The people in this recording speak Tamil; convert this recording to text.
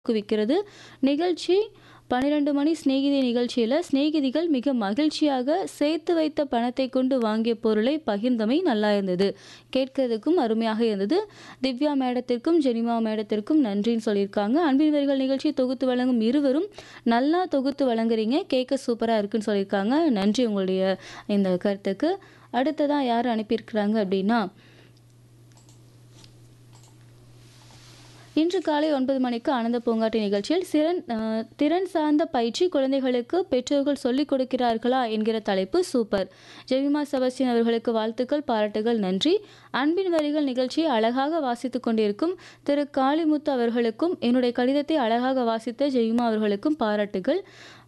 ஊக்குவிக்கிறது நிகழ்ச்சி பன்னிரெண்டு மணி சிநேகிதி நிகழ்ச்சியில் சிநேகிதிகள் மிக மகிழ்ச்சியாக சேர்த்து வைத்த பணத்தை கொண்டு வாங்கிய பொருளை பகிர்ந்தமை நல்லா இருந்தது கேட்கறதுக்கும் அருமையாக இருந்தது திவ்யா மேடத்திற்கும் ஜெனிமா மேடத்திற்கும் நன்றின்னு சொல்லியிருக்காங்க அன்பினர்கள் நிகழ்ச்சி தொகுத்து வழங்கும் இருவரும் நல்லா தொகுத்து வழங்குறீங்க கேட்க சூப்பராக இருக்குன்னு சொல்லியிருக்காங்க நன்றி உங்களுடைய இந்த கருத்துக்கு அடுத்ததாக யார் அனுப்பியிருக்கிறாங்க அப்படின்னா இன்று காலை ஒன்பது மணிக்கு ஆனந்த பூங்காட்டி நிகழ்ச்சியில் சிறன் அஹ், திறன் சார்ந்த பயிற்சி குழந்தைகளுக்கு பெற்றோர்கள் சொல்லிக் கொடுக்கிறார்களா என்கிற தலைப்பு சூப்பர் ஜெவிமா செபஸ்டின் அவர்களுக்கு வாழ்த்துக்கள் பாராட்டுகள் நன்றி அன்பின் வரிகள் நிகழ்ச்சியை அழகாக வாசித்துக் கொண்டிருக்கும் திரு காளிமுத்து அவர்களுக்கும் என்னுடைய கடிதத்தை அழகாக வாசித்த ஜெவிமா அவர்களுக்கும் பாராட்டுகள்